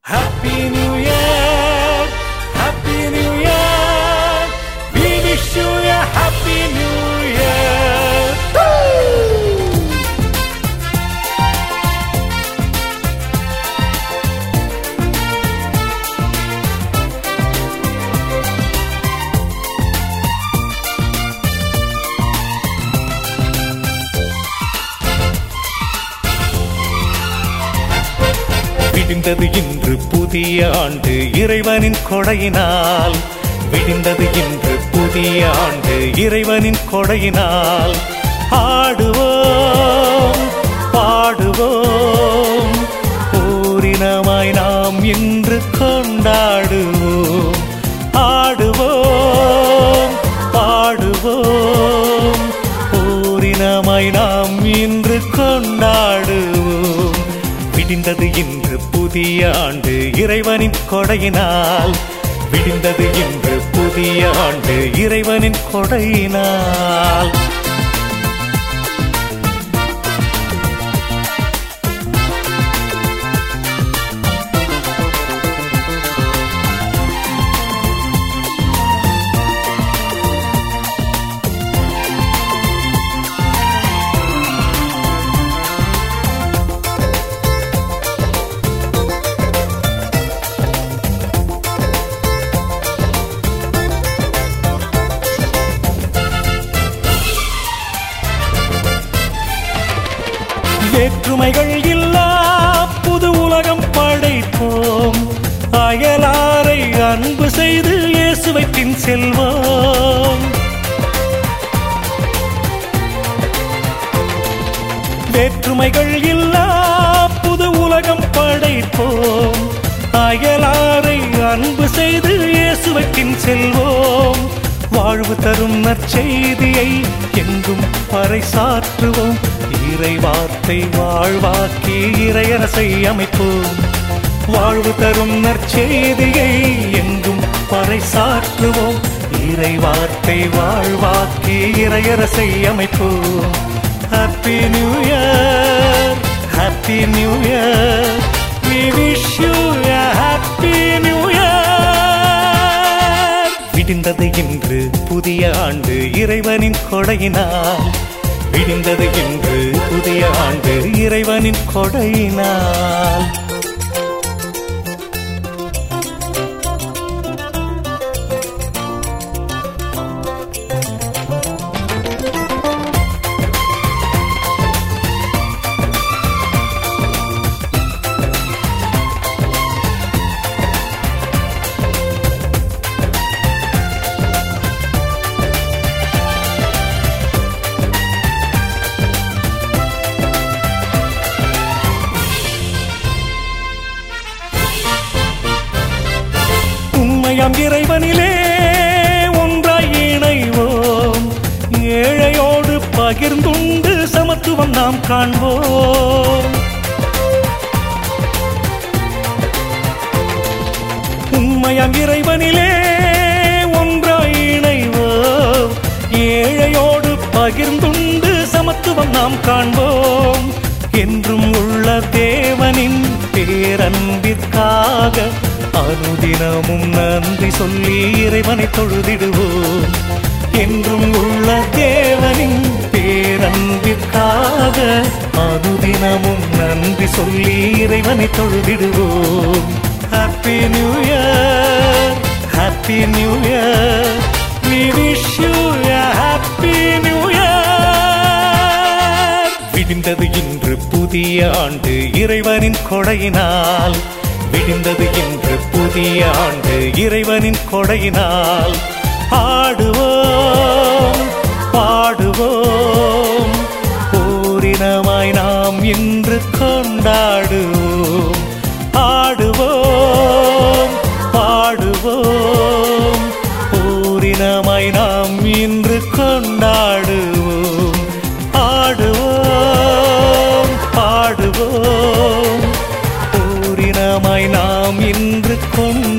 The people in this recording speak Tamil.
Happy New Year, Happy New Year. We wish you a Happy New Year. Woo! விடிந்தது இன்று புதிய ஆண்டு இறைவனின் கொடையினால் விடிந்தது இன்று புதிய ஆண்டு இறைவனின் கொடையினால் ஆடுவோம் பாடுவோம் பூரினமாய் நாம் இன்று கொண்டாடுவோம் ஆடுவோம் பாடுவோம் பூரினமாய் நாம் இன்று கொண்டாடுவோம் விடிந்தது இன்று புதிய ஆண்டு இறைவனின் கொடையினால் விடிந்தது இன்று புதிய ஆண்டு இறைவனின் கொடையினால் வேற்றுமைகள் இல்லா புது உலகம் படைப்போம் அயலாரை அன்பு செய்து இயேசுவை பின் செல்வோம் வேற்றுமைகள் இல்லா புது உலகம் படைப்போம் அயலாரை அன்பு செய்து இயேசுவை பின் செல்வோம் வாழ்வு தரும் நற்செய்தியை எங்கும் பறைசாற்றுவோம் இறை வார்த்தை வாழ்வாக்கி இறையரசை அமைப்போம் வாழ்வு தரும் நற்செய்தியை எங்கும் பறைசாற்றுவோம் இறை வார்த்தை வாழ்வாக்கி இறையரசை அமைப்போம் happy new year happy new year we wish you a happy new year விடிந்தது இன்று புதிய ஆண்டு இறைவனின் கொடையினால் விடிந்தது இன்று புதிய ஆண்டு இறைவனின் கொடையினால் உண்மையாம் இறைவனிலே ஒன்றாய் இணைவோம் ஏழையோடு பகிர்ந்துண்டு சமத்துவம் நாம் காண்போம் உண்மையாம் இறைவனிலே ஒன்றாய் இணைவோம் ஏழையோடு பகிர்ந்துண்டு சமத்துவம் நாம் காண்போம் என்றும் உள்ள தேவனின் பேரன்பிற்காக அனுதினமும் நன்றி சொல்லி இறைவனை தொழுதிடுவோம் என்றும் உள்ள தேவனின் பேரன்பிற்காக அனுதினமும் நன்றி சொல்லி இறைவனை தொழுதிடுவோம் happy new year happy new year we wish you a happy new year விடிந்தது இன்று புதிய ஆண்டு இறைவனின் கொடையினால் விடிந்தது இன்று புதிய ஆண்டு இறைவனின் கொடையினால் ஆடுவோம் பாடுவோம் பூரினமாய் நாம் இன்று கொண்டாடுவோம் ஆடுவோம் பாடுவோம் பூரினமாய் நாம் இன்று கொண்டாடுவோம் ஆடுவோம் பாடுவோம் பூரினமாய் நாம் இன்று கொண்டாடுவோம்